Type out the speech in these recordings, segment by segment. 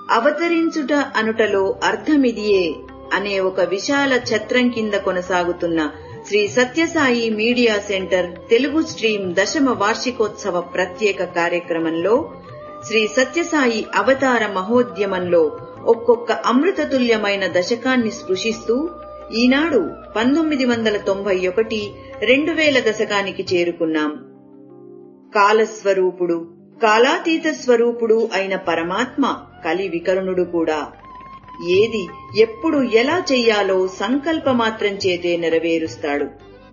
అవతరించుట అనుటలో అర్థమిదియే అనే ఒక విశాల ఛత్రం కింద కొనసాగుతున్న Shri Sathya Sai media centre Telugu stream దశమ వార్షికోత్సవ ప్రత్యేక కార్యక్రమంలో శ్రీ సత్యసాయి అవతార మహోద్యమంలో ఒక్కొక్క అమృతతుల్యమైన దశకాన్ని స్పృశిస్తూ ఈనాడు పంతొమ్మిది వందల తొంభై ఒకటి రెండు వేల దశకానికి చేరుకున్నాం కాలస్వరూపుడు కాలాతీత స్వరూపుడు అయిన పరమాత్మ కలి వికరుణుడు కూడా ఏది ఎప్పుడు ఎలా చెయ్యాలో సంకల్పమాత్రం చేతే నెరవేరుస్తాడు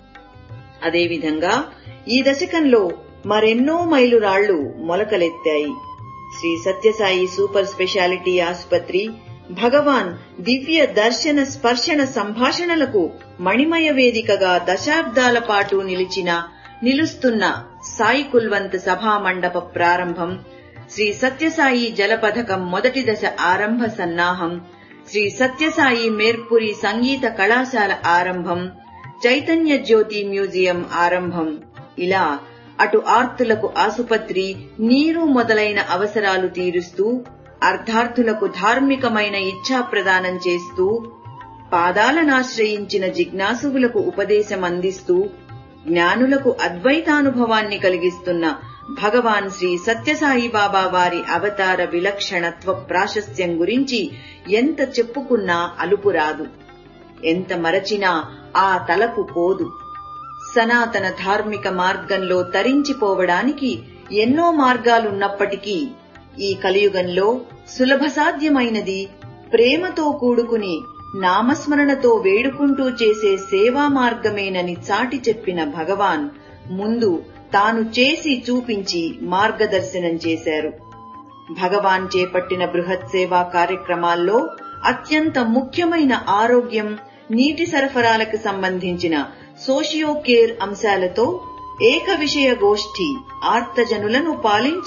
అదేవిధంగా ఈ దశకంలో మరెన్నో మైలురాళ్లు మొలకలెత్తాయి శ్రీ సత్యసాయి సూపర్ స్పెషాలిటీ ఆసుపత్రి భగవాన్ దివ్య దర్శన స్పర్శన సంభాషణలకు మణిమయ వేదికగా దశాబ్దాల పాటు నిలిచిన నిలుస్తున్న సాయి కుల్వంత్ సభా మండప ప్రారంభం శ్రీ సత్యసాయి జలపథకం మొదటి దశ ఆరంభ సన్నాహం శ్రీ సత్యసాయి మేర్పురి సంగీత కళాశాల ఆరంభం చైతన్య జ్యోతి మ్యూజియం ఆరంభం ఇలా అటు ఆర్తులకు ఆసుపత్రి నీరు మొదలైన అవసరాలు తీరుస్తూ అర్ధార్థులకు ధార్మికమైన ఇచ్ఛా ప్రదానం చేస్తూ పాదాలనాశ్రయించిన జిజ్ఞాసువులకు ఉపదేశం అందిస్తూ జ్ఞానులకు అద్వైతానుభవాన్ని కలిగిస్తున్న భగవాన్ శ్రీ సత్యసాయి బాబా వారి అవతార విలక్షణత్వ ప్రాశస్త్యం గురించి ఎంత చెప్పుకున్నా అలుపు రాదు ఎంత మరచినా ఆ తలకు పోదు సనాతన ధార్మిక మార్గంలో తరించిపోవడానికి ఎన్నో మార్గాలున్నప్పటికీ ఈ కలియుగంలో సులభ సాధ్యమైనది ప్రేమతో కూడుకుని నామస్మరణతో వేడుకుంటూ చేసే సేవా మార్గమేనని చాటి చెప్పిన భగవాన్ ముందు తాను చేసి చూపించి మార్గదర్శనం చేశారు భగవాన్ చేపట్టిన బృహత్ సేవా కార్యక్రమాల్లో అత్యంత ముఖ్యమైన ఆరోగ్యం నీటి సరఫరాలకు సంబంధించిన సోషియో కేర్ అంశాలతో ఏక విషయ గోష్ఠి ఆర్తజనులను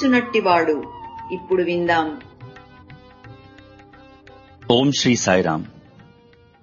పాలించునట్టివాడు ఇప్పుడు విందాం ఓం శ్రీ సాయిరామ్